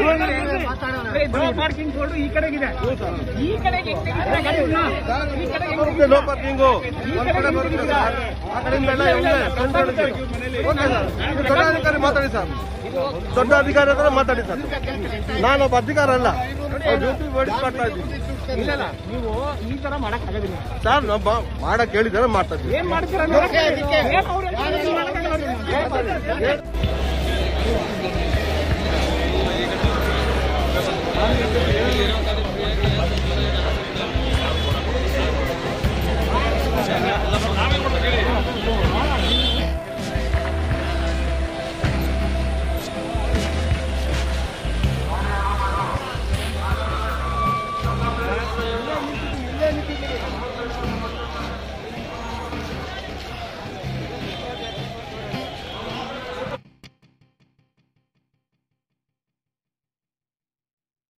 No parking board ಈ ಕಡೆಗಿದೆ ಈ ಕಡೆಗೆ ಹೆಂಗ್ ತೆಗಿತೀರಾ ಗಾಡಿನ? ಈ ಕಡೆಗೆ ಹೆಂಗ್ ತೆಗಿತೀರಾ? ಲೋ ಪಾರ್ಕಿಂಗು ಒಂದ್ ಕಡೆ ಬರುತ್ತೆ ಸರ್ ಆ ಕಡೆಯಿಂದ ಎಲ್ಲ ಹೆಂಗೆ ಕಂಟ್ರೋಲ್ ಇದೆ. ಓಕೆ ಸರ್ ನೀವು ದೊಡ್ಡ ಅಧಿಕಾರಿ ಮಾತಾಡಿ ಸರ್ ದೊಡ್ಡ ಅಧಿಕಾರಿ ಹತ್ರ ಮಾತಾಡಿ ಸರ್ ನಾನೊಬ್ಬ ಅಧಿಕಾರ ಅಲ್ಲ ಡ್ಯೂಟಿ ಓಡಿಸ್ಕೊಡ್ತಾ ಇದ್ದೀನಿ ಇಲ್ಲ ಇಲ್ಲ, ನೀವು ಈ ತರ ಮಾಡಕ್ ಆಗೋದಿಲ್ಲ ಸರ್ ನಾವು ಬಾ- ಮಾಡಕ್ ಹೇಳಿದಾರೆ ಮಾಡ್ತಾ ಇದ್ದೀವಿ ಏನ್ ಮಾಡ್ತೀರಾ ನೋಡಿ? ಏನ್ ಅವ್ರು ಹೇಳ್ತಾರೆ, ಏನ್ ಮಾಡಕ್ಕಾಗಲ್ಲ ನೋಡಿ.